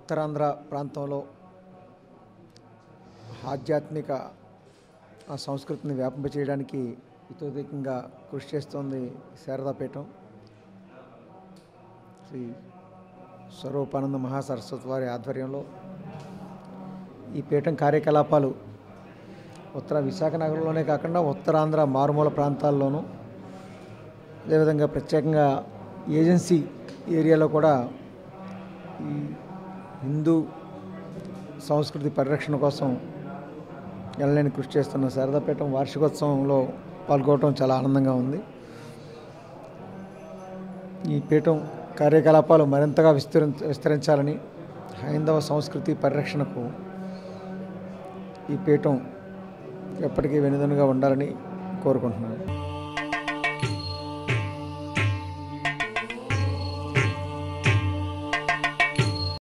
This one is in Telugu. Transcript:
ఉత్తరాంధ్ర ప్రాంతంలో ఆధ్యాత్మిక ఆ సంస్కృతిని వ్యాపింపచేయడానికి ఇతోధికంగా కృషి చేస్తోంది శారదాపీఠం శ్రీ స్వరూపానంద మహాసరస్వతి వారి ఆధ్వర్యంలో ఈ పీఠం కార్యకలాపాలు ఉత్తర విశాఖ నగరంలోనే కాకుండా ఉత్తరాంధ్ర మారుమూల ప్రాంతాల్లోనూ అదేవిధంగా ప్రత్యేకంగా ఏజెన్సీ ఏరియాలో కూడా ఈ హిందూ సంస్కృతి పరిరక్షణ కోసం ఎనలేని కృషి చేస్తున్న శారదాపీఠం వార్షికోత్సవంలో పాల్గొనడం చాలా ఆనందంగా ఉంది ఈ పీఠం కార్యకలాపాలు మరింతగా విస్తరించ విస్తరించాలని హైందవ సంస్కృతి పరిరక్షణకు ఈ పీఠం ఎప్పటికీ వెనుదనుగా ఉండాలని కోరుకుంటున్నాను